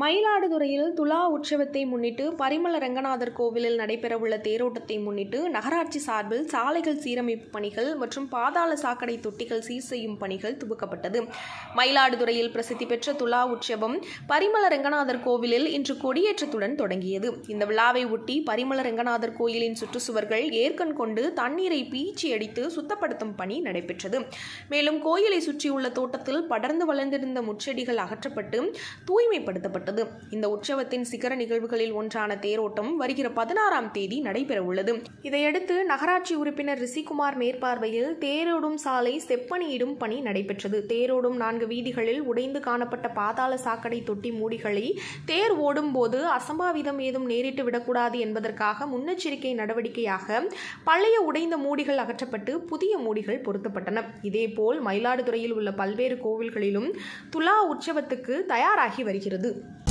மயிலாடுதுறையில் துலா உற்சவத்தை முன்னிட்டு பரிமள ரங்கநாதர் கோவிலில் நடைபெறவுள்ள தேரோட்டத்தை முன்னிட்டு நகராட்சி சார்பில் சாலைகள் சீரமைப்பு பணிகள் மற்றும் பாதாள சாக்கடை தொட்டிகள் சீர் செய்யும் பணிகள் துவக்கப்பட்டது மயிலாடுதுறையில் பிரசித்தி பெற்ற துலா உற்சவம் பரிமள ரங்கநாதர் கோவிலில் இன்று கொடியேற்றத்துடன் தொடங்கியது இந்த விழாவை ஒட்டி பரிமள ரங்கநாதர் கோயிலின் சுற்றுச்சுவர்கள் ஏற்கன் கொண்டு தண்ணீரை பீச்சி அடித்து சுத்தப்படுத்தும் பணி நடைபெற்றது மேலும் கோயிலை சுற்றியுள்ள தோட்டத்தில் படர்ந்து வளர்ந்திருந்த முச்செடிகள் அகற்றப்பட்டு தூய்மைப்படுத்தப்பட்டது இந்த உற்சவத்தின் சிகர நிகழ்வுகளில் ஒன்றான தேரோட்டம் வருகிற பதினாறாம் தேதி நடைபெறவுள்ளது இதையடுத்து நகராட்சி உறுப்பினர் ரிஷிகுமார் மேற்பார்வையில் தேரோடும் சாலை செப்பனியிடும் பணி நடைபெற்றது தேரோடும் நான்கு வீதிகளில் உடைந்து காணப்பட்ட பாதாள சாக்கடை தொட்டி மூடிகளை தேர் ஓடும் போது அசம்பாவிதம் ஏதும் நேரிட்டு விடக்கூடாது என்பதற்காக முன்னெச்சரிக்கை நடவடிக்கையாக பழைய உடைந்த மூடிகள் அகற்றப்பட்டு புதிய மூடிகள் பொருத்தப்பட்டன இதேபோல் மயிலாடுதுறையில் உள்ள பல்வேறு கோவில்களிலும் துலா உற்சவத்துக்கு தயாராகி வருகிறது